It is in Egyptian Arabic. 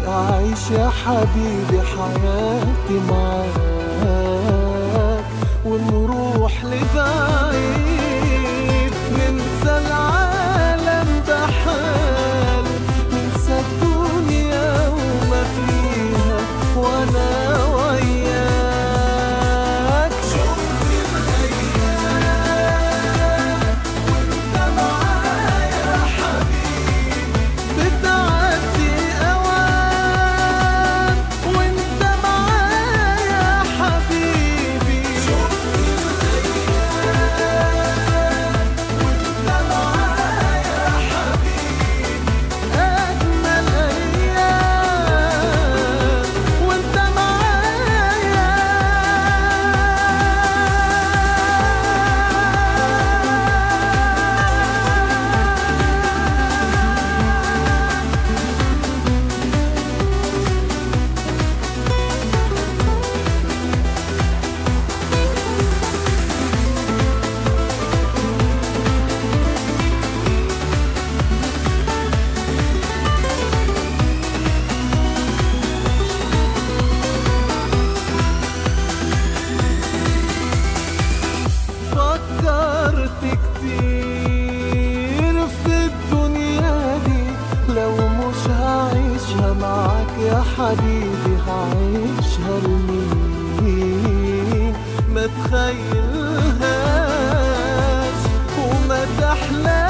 أعيش يا حبيبي حياتي معاك ونروح لبعيد ننسى العالم بحال ننسى الدنيا وما فيها وانا وياك شوفني الايام وانت معايا يا حبيبي بتعدي اوان وانت معايا يا حبيبي شوفني الايام وانت معايا يا حبيبي اجمل ايام وانت معايا فكرت كتير في الدنيا دي لو مش هعيشها معاك يا حبيبي هعيشها لمين ما تخيلهاش وما تحلاش